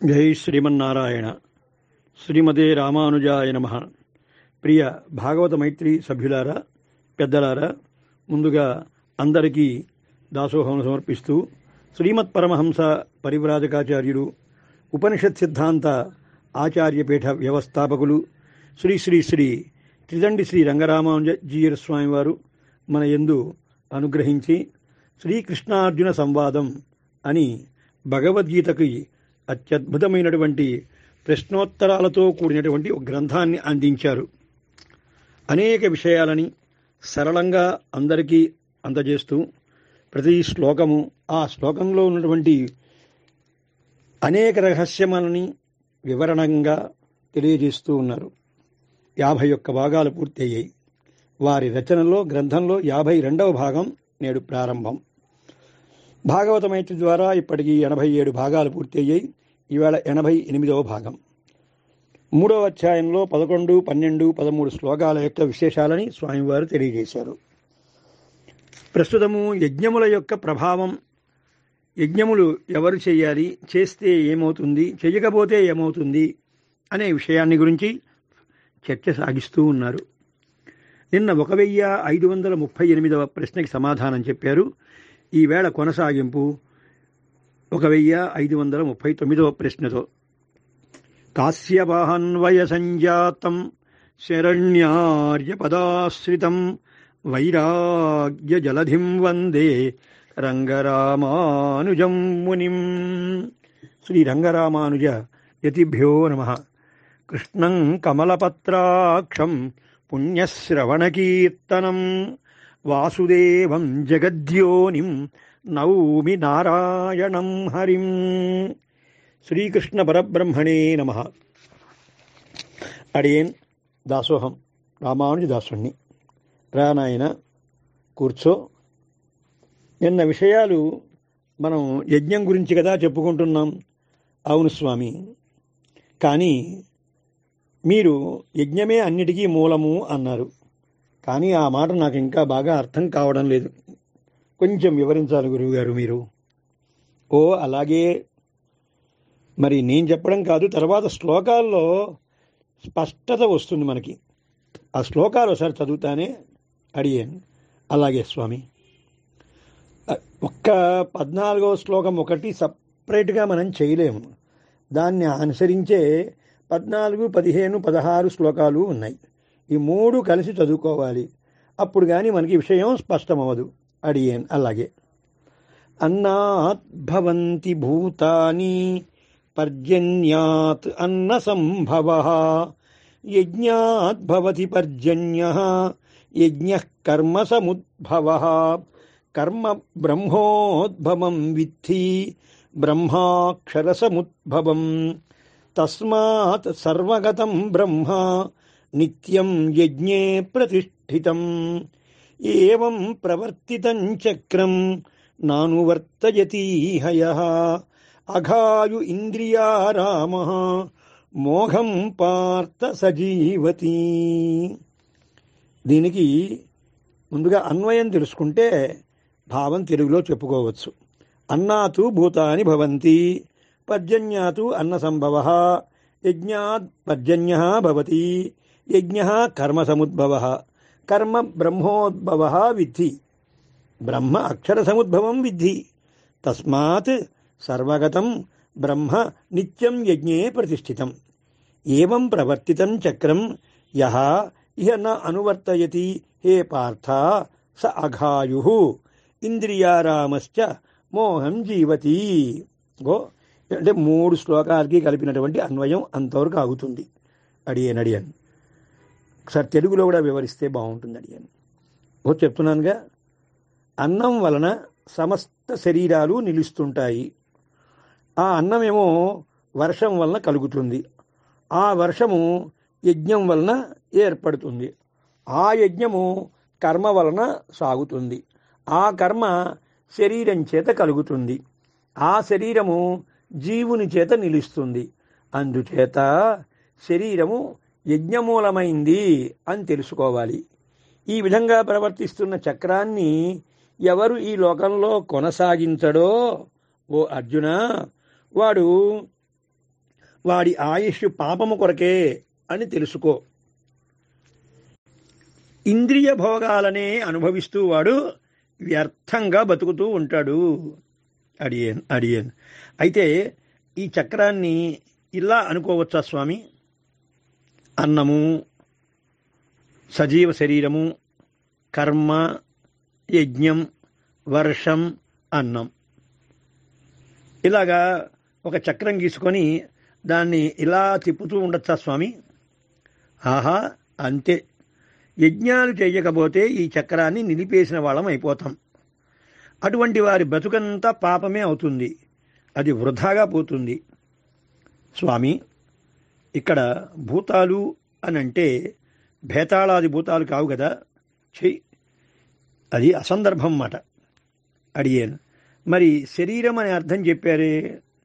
జై శ్రీమన్నారాయణ శ్రీమతే రామానుజాయ నమ ప్రియ భాగవత మైత్రి సభ్యులారా పెద్దలారా ముందుగా అందరికీ దాసోహం సమర్పిస్తూ శ్రీమత్ పరమహంస పరివ్రాజకాచార్యులు ఉపనిషత్ సిద్ధాంత ఆచార్యపీఠ వ్యవస్థాపకులు శ్రీ శ్రీ శ్రీ త్రిదండి శ్రీ రంగరామానుజీయర్ స్వామివారు మన యందు అనుగ్రహించి శ్రీకృష్ణార్జున సంవాదం అని భగవద్గీతకి అత్యద్భుతమైనటువంటి ప్రశ్నోత్తరాలతో కూడినటువంటి ఒక గ్రంథాన్ని అందించారు అనేక విషయాలని సరళంగా అందరికీ అందజేస్తూ ప్రతి శ్లోకము ఆ శ్లోకంలో ఉన్నటువంటి అనేక రహస్యములని వివరణంగా తెలియజేస్తూ ఉన్నారు యాభై ఒక్క భాగాలు పూర్తయ్యాయి వారి రచనలో గ్రంథంలో యాభై రెండవ భాగం నేడు ప్రారంభం భాగవత మైత్రి ద్వారా ఇప్పటికీ ఎనభై ఏడు భాగాలు పూర్తయ్యాయి ఇవాళ ఎనభై ఎనిమిదవ భాగం మూడవ అధ్యాయంలో పదకొండు పన్నెండు పదమూడు శ్లోకాల యొక్క విశేషాలని స్వామివారు తెలియజేశారు ప్రస్తుతము యజ్ఞముల యొక్క ప్రభావం యజ్ఞములు ఎవరు చేయాలి చేస్తే ఏమవుతుంది చేయకపోతే ఏమవుతుంది అనే విషయాన్ని గురించి చర్చ సాగిస్తూ ఉన్నారు నిన్న ఒక వెయ్యి ఐదు వందల ముప్పై ఎనిమిదవ ప్రశ్నకి సమాధానం చెప్పారు ఈవేళ కొనసాగింపు ఒక వెయ్యి ఐదు వందల ముప్పై తొమ్మిదవ ప్రశ్నతో కాశ్యపాహన్వయ సంజాతం శరణ్యార్య పదాశ్రితం వైరాగ్య జలధిం వందే రంగరామానుజం మునిం శ్రీ రంగరామానుజ యతిభ్యో నమ కృష్ణం కమలపత్రాక్షం పుణ్యశ్రవణకీర్తనం వాసుదేవం జగద్యోనిం నౌమి నారాయణం హరిం శ్రీకృష్ణ పరబ్రహ్మణే నమ అడియన్ దాసోహం రామానుజ దాసుణ్ణి రానాయన కూర్చో నిన్న విషయాలు మనం యజ్ఞం గురించి కదా చెప్పుకుంటున్నాం అవును స్వామి కానీ మీరు యజ్ఞమే అన్నిటికీ మూలము అన్నారు కానీ ఆ మాట నాకు ఇంకా బాగా అర్థం కావడం లేదు కొంచెం వివరించాలి గురువుగారు మీరు ఓ అలాగే మరి నేను చెప్పడం కాదు తర్వాత శ్లోకాల్లో స్పష్టత వస్తుంది మనకి ఆ శ్లోకాలు ఒకసారి చదువుతానే అడిగాను అలాగే స్వామి ఒక్క పద్నాలుగవ శ్లోకం ఒకటి సపరేట్గా మనం చేయలేము దాన్ని అనుసరించే పద్నాలుగు పదిహేను పదహారు శ్లోకాలు ఉన్నాయి ఈ మూడు కలిసి చదువుకోవాలి అప్పుడు కానీ మనకి విషయం స్పష్టమవదు అడిగాను అలాగే అన్నాత్ భవంతి భూతాని పర్జన్యాత్ అన్న సంభవ యజ్ఞాత్ భవతి పర్జన్య యజ్ఞ కర్మ సముద్భవ కర్మ బ్రహ్మోద్భవం విద్ధి బ్రహ్మాక్షర సముద్భవం తస్మాత్ సర్వగతం బ్రహ్మ నిత్యం యజ్ఞే ప్రతిష్ఠితం ఏవం ప్రవర్తితం చక్రం నానువర్తయతి హయ అఘాయు ఇంద్రియారామ మోఘం పార్త సజీవతి దీనికి ముందుగా అన్వయం తెలుసుకుంటే భావం తెలుగులో చెప్పుకోవచ్చు అన్నాతు భూతాని భవంతి పర్జన్యాతు అన్న సంభవ యజ్ఞాత్ పర్జన్య భవతి యజ్ఞ కర్మ సముద్భవ కర్మ బ్రహ్మోద్భవ విద్ధి బ్రహ్మ అక్షర సముద్భవం విద్ధి తస్మాత్ సర్వగతం బ్రహ్మ నిత్యం యజ్ఞే ప్రతిష్ఠితం ఏవం ప్రవర్తితం చక్రం యహ ఇహ న అనువర్తయతి హే పార్థ స అఘాయు ఇంద్రియారామశ్చ మోహం జీవతి గో అంటే మూడు శ్లోకాలకి కలిపినటువంటి అన్వయం అంతవరకు ఆగుతుంది అడియన్ అడియన్ ఒకసారి తెలుగులో కూడా వివరిస్తే బాగుంటుంది అడియన్ ఓ చెప్తున్నానుగా అన్నం వలన సమస్త శరీరాలు నిలుస్తుంటాయి ఆ అన్నమేమో వర్షం వలన కలుగుతుంది ఆ వర్షము యజ్ఞం వలన ఏర్పడుతుంది ఆ యజ్ఞము కర్మ వలన సాగుతుంది ఆ కర్మ శరీరం చేత కలుగుతుంది ఆ శరీరము జీవుని చేత నిలుస్తుంది అందుచేత శరీరము యజ్ఞమూలమైంది అని తెలుసుకోవాలి ఈ విధంగా ప్రవర్తిస్తున్న చక్రాన్ని ఎవరు ఈ లోకంలో కొనసాగించడో ఓ అర్జున వాడు వాడి ఆయుష్ పాపము కొరకే అని తెలుసుకో ఇంద్రియ భోగాలనే అనుభవిస్తూ వాడు వ్యర్థంగా బతుకుతూ ఉంటాడు అడియన్ అడియన్ అయితే ఈ చక్రాన్ని ఇలా అనుకోవచ్చా స్వామి అన్నము సజీవ శరీరము కర్మ యజ్ఞం వర్షం అన్నం ఇలాగా ఒక చక్రం గీసుకొని దాన్ని ఇలా తిప్పుతూ ఉండొచ్చా స్వామి ఆహా అంతే యజ్ఞాలు చేయకపోతే ఈ చక్రాన్ని నిలిపేసిన వాళ్ళం అయిపోతాం అటువంటి వారి బతుకంతా పాపమే అవుతుంది అది వృధాగా పోతుంది స్వామి ఇక్కడ భూతాలు అని అంటే భేతాళాది భూతాలు కావు కదా చెయ్యి అది అసందర్భం మాట అడిగాను మరి శరీరం అనే అర్థం చెప్పారే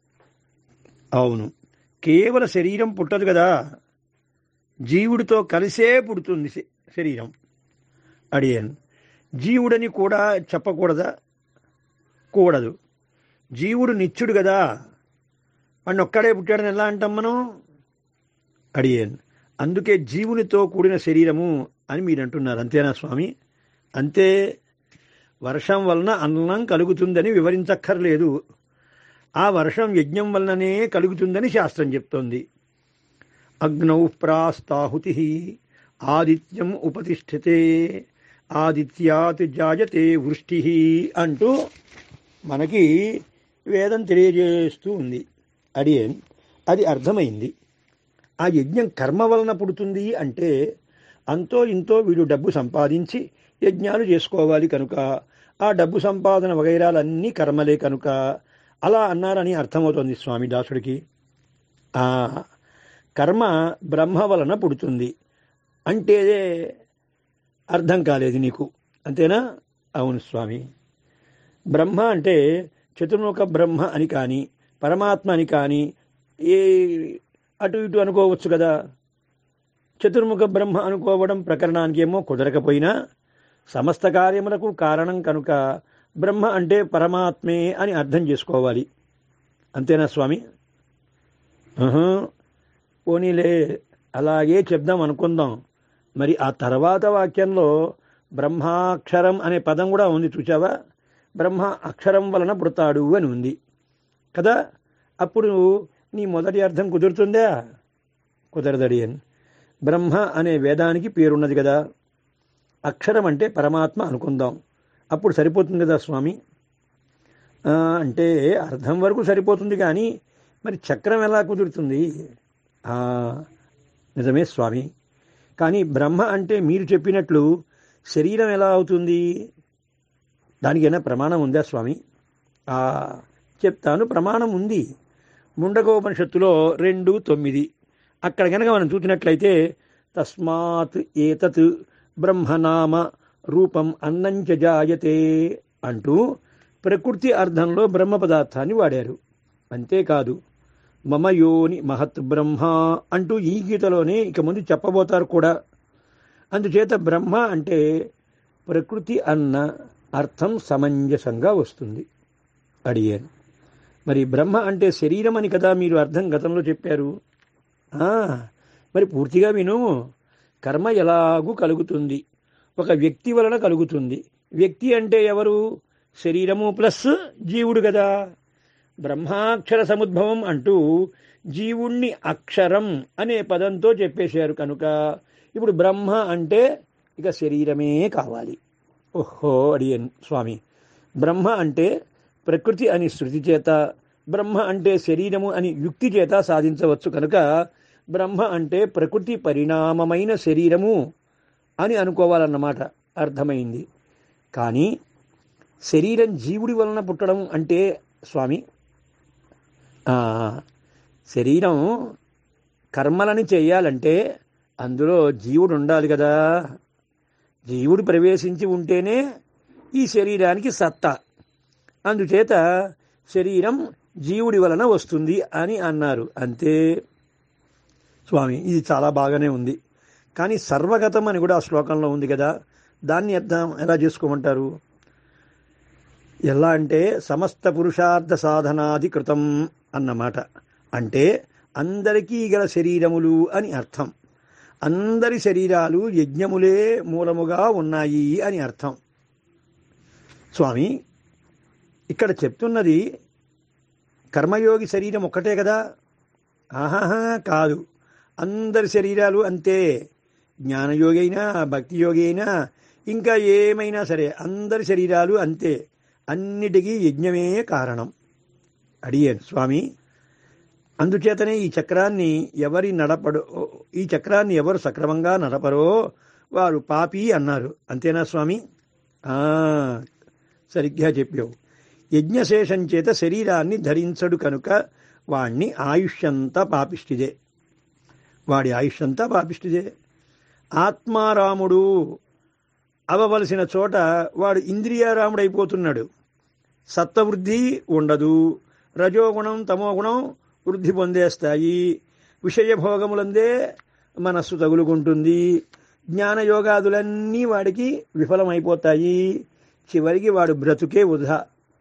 అవును కేవల శరీరం పుట్టదు కదా జీవుడితో కలిసే పుడుతుంది శ- శరీరం అడిగాను జీవుడని కూడా చెప్పకూడదా కూడదు జీవుడు నిత్యుడు కదా వాడిని ఒక్కడే పుట్టాడని ఎలా అంటాం మనం అడిగాను అందుకే జీవునితో కూడిన శరీరము అని మీరు అంటున్నారు అంతేనా స్వామి అంతే వర్షం వలన అన్నం కలుగుతుందని వివరించక్కర్లేదు ఆ వర్షం యజ్ఞం వలననే కలుగుతుందని శాస్త్రం చెప్తోంది అగ్నౌ ప్రాస్తాహుతి ఆదిత్యం ఉపతిష్ఠతే ఆదిత్యాత్ జాయతే వృష్టి అంటూ మనకి వేదం తెలియజేస్తూ ఉంది అడియన్ అది అర్థమైంది ఆ యజ్ఞం కర్మ వలన పుడుతుంది అంటే అంతో ఇంతో వీడు డబ్బు సంపాదించి యజ్ఞాలు చేసుకోవాలి కనుక ఆ డబ్బు సంపాదన వగైరాలన్నీ కర్మలే కనుక అలా అన్నారని అర్థమవుతోంది స్వామి దాసుడికి ఆ కర్మ బ్రహ్మ వలన పుడుతుంది అంటే అర్థం కాలేదు నీకు అంతేనా అవును స్వామి బ్రహ్మ అంటే చతుర్ముఖ బ్రహ్మ అని కానీ పరమాత్మ అని కానీ ఏ అటు ఇటు అనుకోవచ్చు కదా చతుర్ముఖ బ్రహ్మ అనుకోవడం ప్రకరణానికి ఏమో కుదరకపోయినా సమస్త కార్యములకు కారణం కనుక బ్రహ్మ అంటే పరమాత్మే అని అర్థం చేసుకోవాలి అంతేనా స్వామి ఆహా, పోనీలే అలాగే చెప్దాం అనుకుందాం మరి ఆ తర్వాత వాక్యంలో బ్రహ్మాక్షరం అనే పదం కూడా ఉంది చూసావా బ్రహ్మ అక్షరం వలన పుడతాడు అని ఉంది కదా అప్పుడు నీ మొదటి అర్థం కుదురుతుందా కుదరదడి అని బ్రహ్మ అనే వేదానికి పేరున్నది కదా అక్షరం అంటే పరమాత్మ అనుకుందాం అప్పుడు సరిపోతుంది కదా స్వామి ఆ, అంటే అర్థం వరకు సరిపోతుంది కానీ మరి చక్రం ఎలా కుదురుతుంది ఆ, నిజమే స్వామి కానీ బ్రహ్మ అంటే మీరు చెప్పినట్లు శరీరం ఎలా అవుతుంది దానికైనా ప్రమాణం ఉందా స్వామి ఆ, చెప్తాను ప్రమాణం ఉంది ముండకోపనిషత్తులో రెండు తొమ్మిది అక్కడ కనుక మనం చూసినట్లయితే తస్మాత్ ఏతత్ బ్రహ్మనామ రూపం అన్నంచ జాయతే అంటూ ప్రకృతి అర్థంలో బ్రహ్మ పదార్థాన్ని వాడారు అంతేకాదు మమ యోని మహత్ బ్రహ్మ అంటూ ఈ గీతలోనే ఇక ముందు చెప్పబోతారు కూడా అందుచేత బ్రహ్మ అంటే ప్రకృతి అన్న అర్థం సమంజసంగా వస్తుంది అడిగాను మరి బ్రహ్మ అంటే శరీరం అని కదా మీరు అర్థం గతంలో చెప్పారు ఆ, మరి పూర్తిగా విను కర్మ ఎలాగూ కలుగుతుంది ఒక వ్యక్తి వలన కలుగుతుంది వ్యక్తి అంటే ఎవరు శరీరము ప్లస్ జీవుడు కదా బ్రహ్మాక్షర సముద్భవం అంటూ జీవుణ్ణి అక్షరం అనే పదంతో చెప్పేశారు కనుక ఇప్పుడు బ్రహ్మ అంటే ఇక శరీరమే కావాలి ఓహో అడియన్ స్వామి బ్రహ్మ అంటే ప్రకృతి అని శృతి చేత బ్రహ్మ అంటే శరీరము అని యుక్తి చేత సాధించవచ్చు కనుక బ్రహ్మ అంటే ప్రకృతి పరిణామమైన శరీరము అని అనుకోవాలన్నమాట అర్థమైంది కానీ శరీరం జీవుడి వలన పుట్టడం అంటే స్వామి ఆ, శరీరం కర్మలని చేయాలంటే అందులో జీవుడు ఉండాలి కదా జీవుడు ప్రవేశించి ఉంటేనే ఈ శరీరానికి సత్తా అందుచేత శరీరం జీవుడి వలన వస్తుంది అని అన్నారు అంతే స్వామి ఇది చాలా బాగానే ఉంది కానీ సర్వగతం అని కూడా ఆ శ్లోకంలో ఉంది కదా దాన్ని అర్థం ఎలా చేసుకోమంటారు ఎలా అంటే సమస్త పురుషార్థ సాధనాది కృతం అన్నమాట అంటే అందరికీ గల శరీరములు అని అర్థం అందరి శరీరాలు యజ్ఞములే మూలముగా ఉన్నాయి అని అర్థం స్వామి ఇక్కడ చెప్తున్నది కర్మయోగి శరీరం ఒక్కటే కదా ఆహాహా కాదు అందరి శరీరాలు అంతే జ్ఞానయోగి అయినా భక్తి యోగి అయినా ఇంకా ఏమైనా సరే అందరి శరీరాలు అంతే అన్నిటికీ యజ్ఞమే కారణం అడిగాను స్వామి అందుచేతనే ఈ చక్రాన్ని ఎవరి నడపడో ఈ చక్రాన్ని ఎవరు సక్రమంగా నడపరో వారు పాపి అన్నారు అంతేనా స్వామి ఆ, సరిగ్గా చెప్పావు యజ్ఞశేషం చేత శరీరాన్ని ధరించడు కనుక వాణ్ణి ఆయుష్యంతా పాపిష్టిదే వాడి ఆయుష్యంతా పాపిష్టిదే ఆత్మారాముడు అవవలసిన చోట వాడు ఇంద్రియారాముడైపోతున్నాడు సత్వవృద్ధి ఉండదు రజోగుణం తమోగుణం వృద్ధి పొందేస్తాయి విషయభోగములందే మనస్సు తగులుకుంటుంది జ్ఞానయోగాదులన్నీ వాడికి విఫలమైపోతాయి చివరికి వాడు బ్రతుకే వృధా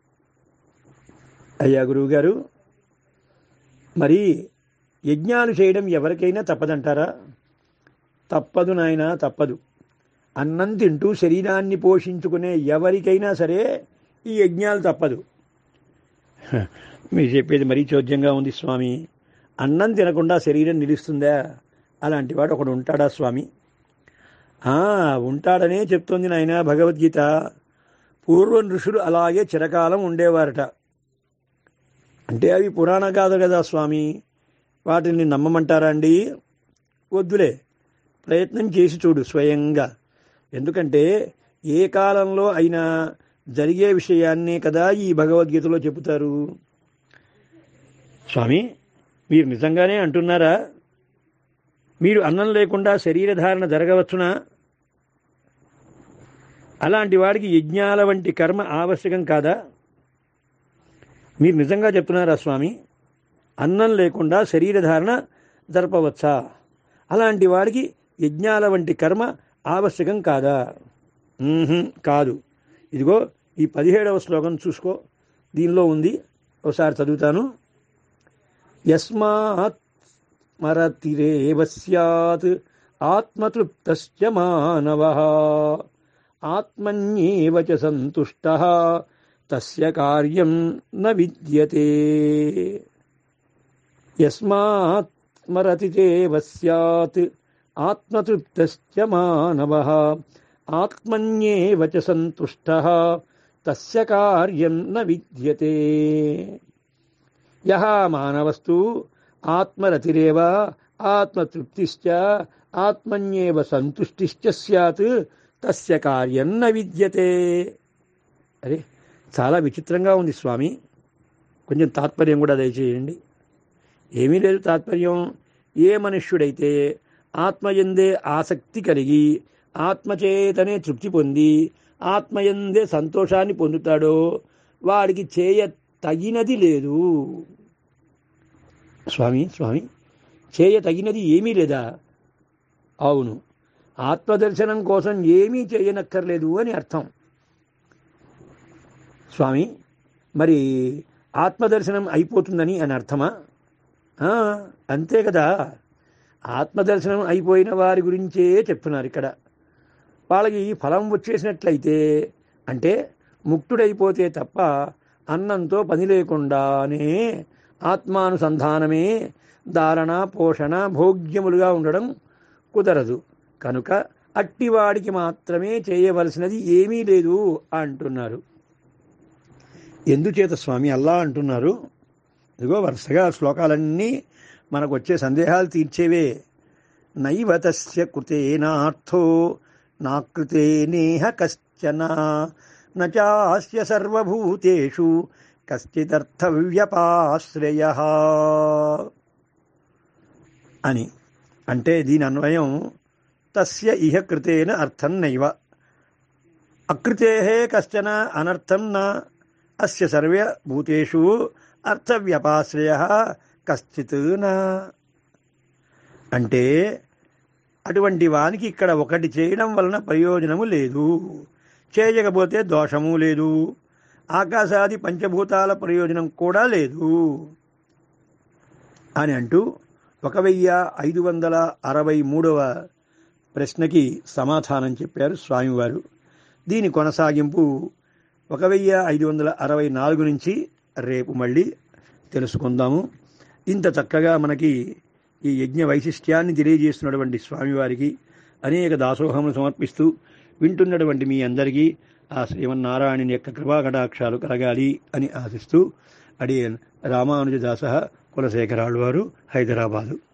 అయ్యా గురువుగారు మరి యజ్ఞాలు చేయడం ఎవరికైనా తప్పదంటారా తప్పదు నాయన తప్పదు అన్నం తింటూ శరీరాన్ని పోషించుకునే ఎవరికైనా సరే ఈ యజ్ఞాలు తప్పదు హ, మీరు చెప్పేది మరీ చోద్యంగా ఉంది స్వామి అన్నం తినకుండా శరీరం నిలుస్తుందా అలాంటి వాడు ఒకడు ఉంటాడా స్వామి ఆ, ఉంటాడనే చెప్తోంది నాయన భగవద్గీత పూర్వం ఋషులు అలాగే చిరకాలం ఉండేవారట అంటే అవి పురాణ కాదు కదా స్వామి వాటిని నమ్మమంటారా అండి వద్దులే ప్రయత్నం చేసి చూడు స్వయంగా ఎందుకంటే ఏ కాలంలో అయినా జరిగే విషయాన్నే కదా ఈ భగవద్గీతలో చెబుతారు స్వామి మీరు నిజంగానే అంటున్నారా మీరు అన్నం లేకుండా శరీరధారణ జరగవచ్చునా అలాంటి వాడికి యజ్ఞాల వంటి కర్మ ఆవశ్యకం కాదా మీరు నిజంగా చెప్తున్నారా స్వామి అన్నం లేకుండా శరీరధారణ జరపవచ్చా అలాంటి వాడికి యజ్ఞాల వంటి కర్మ ఆవశ్యకం కాదా మ్మ్హ్మ్, కాదు ఇదిగో ఈ పదిహేడవ శ్లోకం చూసుకో దీనిలో ఉంది ఒకసారి చదువుతాను యస్మాత్ స్మరతిరేవ స్యాత్ ఆత్మతృప్తశ్చ మానవ ఆత్మన్యేవ చ సంతుష్ట తస్య కార్యం న విద్యతే యస్మాత్ స్మరతిరేవ స్యాత్ ఆత్మతృప్తశ్చ మానవ ఆత్మన్యేవ చ సంతుష్ట తస్య కార్యం న విద్యతే యహ మానవస్తు ఆత్మరతిరేవ ఆత్మతృప్తిశ్చ ఆత్మన్యేవ సంతుష్టిశ్చ స్యాత్ తస్య కార్యం న విద్యతే అరే చాలా విచిత్రంగా ఉంది స్వామి కొంచెం తాత్పర్యం కూడా దయచేయండి ఏమీ లేదు తాత్పర్యం ఏ మనుష్యుడైతే ఆత్మయందే ఆసక్తి కలిగి ఆత్మచేతనే తృప్తి పొంది ఆత్మయందే సంతోషాన్ని పొందుతాడో వాడికి చేయ తగినది లేదు స్వామి స్వామి చేయ తగినది ఏమీ లేదా అవును ఆత్మదర్శనం కోసం ఏమీ చేయనక్కర్లేదు అని అర్థం స్వామి మరి ఆత్మదర్శనం అయిపోతుందని అని అర్థమా ఆ, అంతే కదా ఆత్మదర్శనం అయిపోయిన వారి గురించే చెప్తున్నారు ఇక్కడ వాళ్ళకి ఫలం వచ్చేసినట్లయితే అంటే ముక్తుడైపోతే తప్ప అన్నంతో పని లేకుండానే ఆత్మానుసంధానమే ధారణ పోషణ భోగ్యములుగా ఉండడం కుదరదు కనుక అట్టివాడికి మాత్రమే చేయవలసినది ఏమీ లేదు అంటున్నారు ఎందుచేత స్వామి అల్లా అంటున్నారు ఇదిగో వరుసగా శ్లోకాలన్నీ మనకు వచ్చే సందేహాలు తీర్చేవే నైవ తస్య కృతేనార్థో నాకృతే నేహ కశ్చన నాస్య సర్వభూతేషు కశ్చిదర్థవ్యపాశ్రయ అని అంటే దీని అన్వయం తస్య ఇహ కృతేన అర్థం నైవ అకృతే కశ్చన అనర్థం న అస్య సర్వభూతేషు అర్థవ్యపాశ్రయ కశ్చిత్ నా అంటే అటువంటి వానికి ఇక్కడ ఒకటి చేయడం వలన ప్రయోజనము లేదు చేయకపోతే దోషము లేదు ఆకాశాది పంచభూతాల ప్రయోజనం కూడా లేదు అని అంటూ ఒక వెయ్యి ఐదు వందల అరవై మూడవ ప్రశ్నకి సమాధానం చెప్పారు స్వామివారు దీని కొనసాగింపు ఒక వెయ్యి ఐదు వందల అరవై నాలుగు నుంచి రేపు మళ్ళీ తెలుసుకుందాము ఇంత చక్కగా మనకి ఈ యజ్ఞ వైశిష్ట్యాన్ని తెలియజేస్తున్నటువంటి స్వామివారికి అనేక దాసోహములు సమర్పిస్తూ వింటున్నటువంటి మీ అందరికీ ఆ శ్రీమన్నారాయణుని యొక్క కృపాకటాక్షాలు కలగాలి అని ఆశిస్తూ అడియన్ రామానుజదాస కులశేఖరాళ్ళు వారు హైదరాబాదు